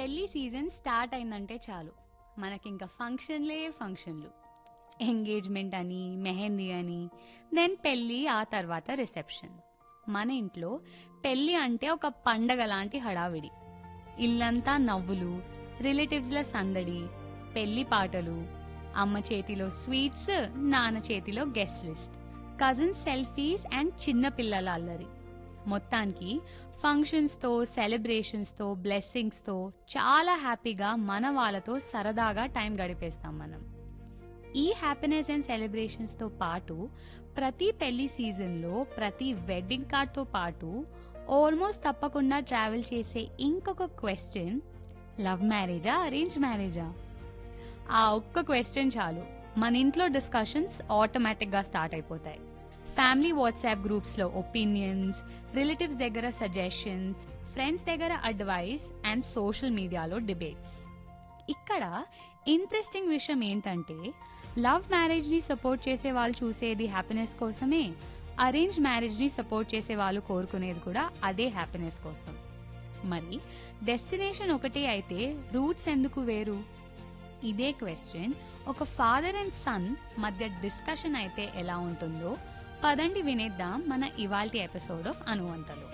పెళ్లి season start అయిందంటే చాలు మనకింక ఫంక్షన్లే ఫంక్షన్లు ఎంగేజ్మెంట్ అని మెహందీ అని దెన్ పెళ్ళి ఆ తర్వాత రిసెప్షన్ మన ఇంట్లో పెళ్ళి అంటే ఒక పండగ లాంటి హడావిడి ఇల్లంతా నవ్వులు రిలేటివ్స్ల సందడి పెళ్లి పాటలు అమ్మ చేతిలో స్వీట్స్ నాన్న చేతిలో guest list cousins selfies and చిన్న పిల్లల అల్లరి మొత్తానికి ఫంక్షన్స్తో సెలబ్రేషన్స్తో బ్లెస్సింగ్స్తో చాలా హ్యాపీగా మన వాళ్ళతో సరదాగా టైం గడిపేస్తాం మనం ఈ హ్యాపీనెస్ అండ్ సెలబ్రేషన్స్తో పాటు ప్రతి పెళ్లి సీజన్లో ప్రతి వెడ్డింగ్ కార్డ్తో పాటు ఆల్మోస్ట్ తప్పకుండా ట్రావెల్ చేసే ఇంకొక క్వశ్చన్ లవ్ మ్యారేజా అరేంజ్ మ్యారేజా ఆ ఒక్క క్వశ్చన్ చాలు మన ఇంట్లో డిస్కషన్స్ ఆటోమేటిక్గా స్టార్ట్ అయిపోతాయి ఫ్యామిలీ వాట్సాప్ గ్రూప్స్లో ఒపీనియన్స్ రిలేటివ్స్ దగ్గర సజెషన్స్ ఫ్రెండ్స్ దగ్గర అడ్వైస్ అండ్ సోషల్ మీడియాలో డిబేట్స్ ఇక్కడ ఇంట్రెస్టింగ్ విషయం ఏంటంటే లవ్ మ్యారేజ్ని సపోర్ట్ చేసే వాళ్ళు చూసేది హ్యాపీనెస్ కోసమే అరేంజ్ మ్యారేజ్ని సపోర్ట్ చేసే వాళ్ళు కోరుకునేది కూడా అదే హ్యాపీనెస్ కోసం మరి డెస్టినేషన్ ఒకటే అయితే రూట్స్ ఎందుకు వేరు ఇదే క్వశ్చన్ ఒక ఫాదర్ అండ్ సన్ మధ్య డిస్కషన్ అయితే ఎలా ఉంటుందో పదండి వినేద్దాం మన ఇవాల్టి ఎపిసోడ్ ఆఫ్ అనువంతలు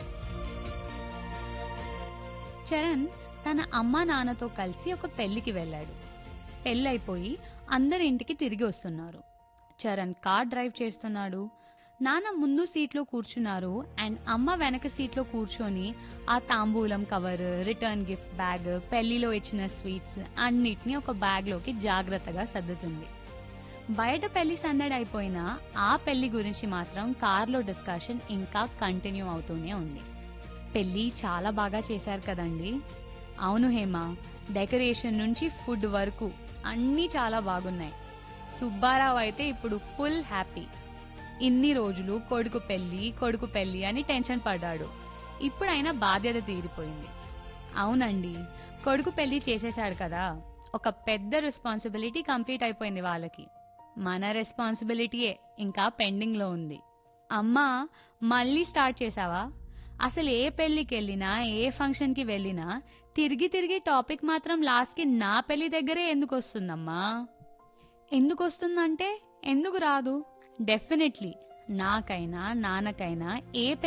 చరణ్ తన అమ్మ నాన్నతో కలిసి ఒక పెళ్లికి వెళ్ళాడు పెళ్ళైపోయి అందరి ఇంటికి తిరిగి వస్తున్నారు చరణ్ కార్ డ్రైవ్ చేస్తున్నాడు నాన్న ముందు సీట్లో కూర్చున్నారు అండ్ అమ్మ వెనక సీట్లో కూర్చొని ఆ తాంబూలం కవర్ రిటర్న్ గిఫ్ట్ బ్యాగ్ పెళ్లిలో ఇచ్చిన స్వీట్స్ అన్నిటినీ ఒక బ్యాగ్లోకి జాగ్రత్తగా సర్దుతుంది బయట పెళ్లి సందడి అయిపోయినా ఆ పెళ్లి గురించి మాత్రం కార్లో డిస్కషన్ ఇంకా కంటిన్యూ అవుతూనే ఉంది పెళ్లి చాలా బాగా చేశారు కదండి అవును హేమ డెకరేషన్ నుంచి ఫుడ్ వరకు అన్నీ చాలా బాగున్నాయి సుబ్బారావు అయితే ఇప్పుడు ఫుల్ హ్యాపీ ఇన్ని రోజులు కొడుకు పెళ్లి కొడుకు పెళ్లి అని టెన్షన్ పడ్డాడు ఇప్పుడైనా బాధ్యత తీరిపోయింది అవునండి కొడుకు పెళ్లి చేసేశాడు కదా ఒక పెద్ద రెస్పాన్సిబిలిటీ కంప్లీట్ అయిపోయింది వాళ్ళకి మన రెస్పాన్సిబిలిటీయే ఇంకా పెండింగ్లో ఉంది అమ్మా మళ్ళీ స్టార్ట్ చేసావా అసలు ఏ పెళ్ళికి వెళ్ళినా ఏ ఫంక్షన్కి వెళ్ళినా తిరిగి తిరిగి టాపిక్ మాత్రం లాస్ట్కి నా పెళ్లి దగ్గరే ఎందుకు వస్తుందమ్మా ఎందుకు వస్తుందంటే ఎందుకు రాదు డెఫినెట్లీ నాకైనా నాన్నకైనా ఏ